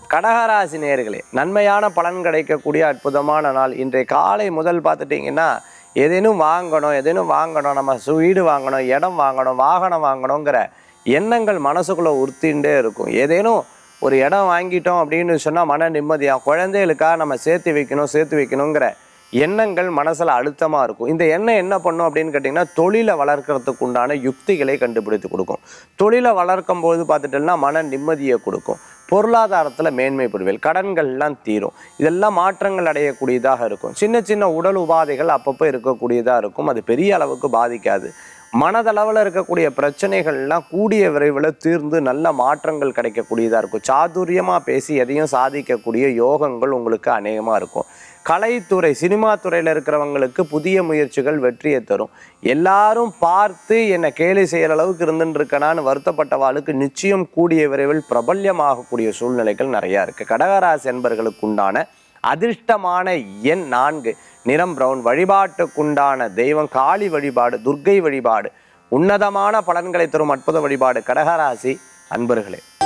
கடகராசி நேயர்களே நன்மையான பலன் கிடைக்கக்கூடிய அற்புதமான நாள் இன்றைய காலை முதல் பார்த்துட்டிங்கன்னா ஏதேனும் வாங்கணும் ஏதேனும் வாங்கணும் நம்ம சு- வீடு வாங்கணும் இடம் வாங்கணும் வாகனம் வாங்கணுங்கிற எண்ணங்கள் மனசுக்குள்ளே உறுத்திண்டே இருக்கும் ஏதேனும் ஒரு இடம் வாங்கிட்டோம் அப்படின்னு சொன்னால் மன நிம்மதியாக குழந்தைகளுக்காக நம்ம சேர்த்து வைக்கணும் சேர்த்து வைக்கணுங்கிற எண்ணங்கள் மனசில் அழுத்தமாக இருக்கும் இந்த எண்ணம் என்ன பண்ணும் அப்படின்னு கேட்டிங்கன்னா தொழிலை வளர்க்கறதுக்கு உண்டான யுக்திகளை கண்டுபிடித்து கொடுக்கும் தொழிலை வளர்க்கும் போது பார்த்துட்டோம்னா மன நிம்மதியை கொடுக்கும் பொருளாதாரத்தில் மேன்மை பெறுவேல் கடன்கள்லாம் தீரும் இதெல்லாம் மாற்றங்கள் அடையக்கூடியதாக இருக்கும் சின்ன சின்ன உடல் உபாதைகள் அப்பப்போ இருக்கக்கூடியதாக இருக்கும் அது பெரிய அளவுக்கு பாதிக்காது மனதளவில் இருக்கக்கூடிய பிரச்சனைகள்லாம் கூடிய விரைவில் தீர்ந்து நல்ல மாற்றங்கள் கிடைக்கக்கூடியதாக இருக்கும் சாதுரியமாக பேசி எதையும் சாதிக்கக்கூடிய யோகங்கள் உங்களுக்கு அநேகமாக இருக்கும் கலைத்துறை சினிமா துறையில் இருக்கிறவங்களுக்கு புதிய முயற்சிகள் வெற்றியை தரும் எல்லாரும் பார்த்து என்னை கேலி செய்கிற அளவுக்கு இருந்துட்டு இருக்கனான்னு வருத்தப்பட்டவாளுக்கு நிச்சயம் கூடிய விரைவில் பிரபல்யமாகக்கூடிய சூழ்நிலைகள் நிறையா இருக்குது கடகராசி என்பர்களுக்கு உண்டான அதிர்ஷ்டமான எண் நான்கு நிறம் பிரவுன் வழிபாட்டுக்குண்டான தெய்வம் காளி வழிபாடு துர்க்கை வழிபாடு உன்னதமான பலன்களை தரும் அற்புத வழிபாடு கடகராசி அன்பர்களே